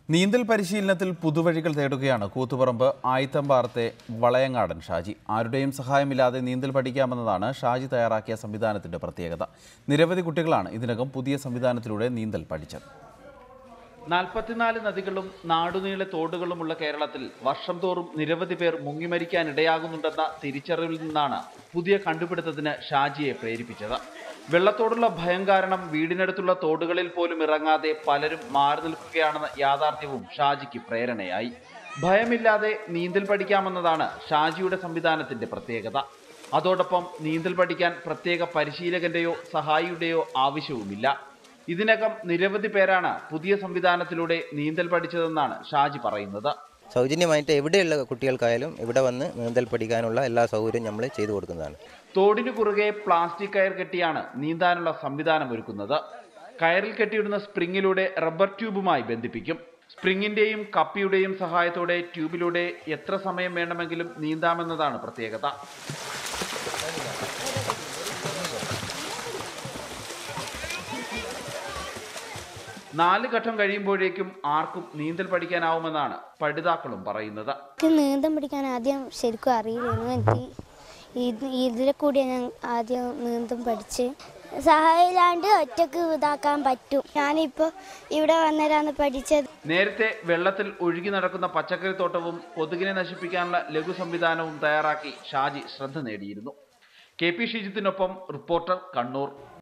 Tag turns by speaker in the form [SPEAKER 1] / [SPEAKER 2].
[SPEAKER 1] നീന്തൽ പരിശീലനത്തിൽ പുതുവഴികൾ തേടുകയാണ് കൂത്തുപറമ്പ് ആയിത്തമ്പാറത്തെ വളയങ്ങാടൻ ഷാജി ആരുടെയും സഹായമില്ലാതെ നീന്തൽ പഠിക്കാമെന്നതാണ് ഷാജി തയ്യാറാക്കിയ സംവിധാനത്തിന്റെ പ്രത്യേകത നിരവധി കുട്ടികളാണ് ഇതിനകം പുതിയ സംവിധാനത്തിലൂടെ നീന്തൽ പഠിച്ചത് നാൽപ്പത്തിനാല് നദികളും നാടുനീളെ തോടുകളുമുള്ള കേരളത്തിൽ വർഷം തോറും നിരവധി പേർ മുങ്ങിമരിക്കാൻ ഇടയാകുന്നുണ്ടെന്ന തിരിച്ചറിവിൽ നിന്നാണ് പുതിയ കണ്ടുപിടുത്തത്തിന് ഷാജിയെ പ്രേരിപ്പിച്ചത് വെള്ളത്തോടുള്ള ഭയം കാരണം വീടിനടുത്തുള്ള തോടുകളിൽ പോലും ഇറങ്ങാതെ പലരും മാറി നിൽക്കുകയാണെന്ന യാഥാർത്ഥ്യവും ഷാജിക്ക് പ്രേരണയായി ഭയമില്ലാതെ നീന്തൽ പഠിക്കാമെന്നതാണ് ഷാജിയുടെ സംവിധാനത്തിന്റെ പ്രത്യേകത അതോടൊപ്പം നീന്തൽ പഠിക്കാൻ പ്രത്യേക പരിശീലകന്റെയോ സഹായിയുടെയോ ആവശ്യവുമില്ല ഇതിനകം നിരവധി പേരാണ് പുതിയ സംവിധാനത്തിലൂടെ നീന്തൽ പഠിച്ചതെന്നാണ് ഷാജി പറയുന്നത്
[SPEAKER 2] സൗജന്യമായിട്ട് എവിടെയുള്ള കുട്ടികൾക്കായാലും ഇവിടെ വന്ന് നീന്തൽ പഠിക്കാനുള്ള എല്ലാ സൗകര്യവും നമ്മൾ ചെയ്തു കൊടുക്കുന്നതാണ്
[SPEAKER 1] തോടിനു കുറുകെ പ്ലാസ്റ്റിക് കയർ കെട്ടിയാണ് നീന്താനുള്ള സംവിധാനം ഒരുക്കുന്നത് കയറിൽ കെട്ടിയിടുന്ന സ്പ്രിങ്ങിലൂടെ റബ്ബർ ട്യൂബുമായി ബന്ധിപ്പിക്കും സ്പ്രിങ്ങിന്റെയും കപ്പിയുടെയും സഹായത്തോടെ ട്യൂബിലൂടെ എത്ര സമയം വേണമെങ്കിലും നീന്താമെന്നതാണ് പ്രത്യേകത നാല് ഘട്ടം കഴിയുമ്പോഴേക്കും ആർക്കും നീന്തൽ പഠിക്കാനാവുമെന്നാണ് പഠിതാക്കളും പറയുന്നത്
[SPEAKER 3] എനിക്ക് നീന്തം പഠിക്കാൻ ആദ്യം ശരിക്കും അറിയില്ലായിരുന്നു എനിക്ക് ഇത് ഇതിലെ കൂടി ഞാൻ ആദ്യം നീന്തം പഠിച്ച് സഹായമില്ലാണ്ട് ഒറ്റക്ക് ഇതാക്കാൻ പറ്റും ഞാനിപ്പോൾ ഇവിടെ വന്നേരാണ് പഠിച്ചത്
[SPEAKER 1] നേരത്തെ വെള്ളത്തിൽ ഒഴുകി നടക്കുന്ന പച്ചക്കറിത്തോട്ടവും കൊതുകിനെ നശിപ്പിക്കാനുള്ള ലഘു സംവിധാനവും തയ്യാറാക്കി ഷാജി ശ്രദ്ധ നേടിയിരുന്നു കെ പി ഷിജിത്തിനൊപ്പം റിപ്പോർട്ടർ കണ്ണൂർ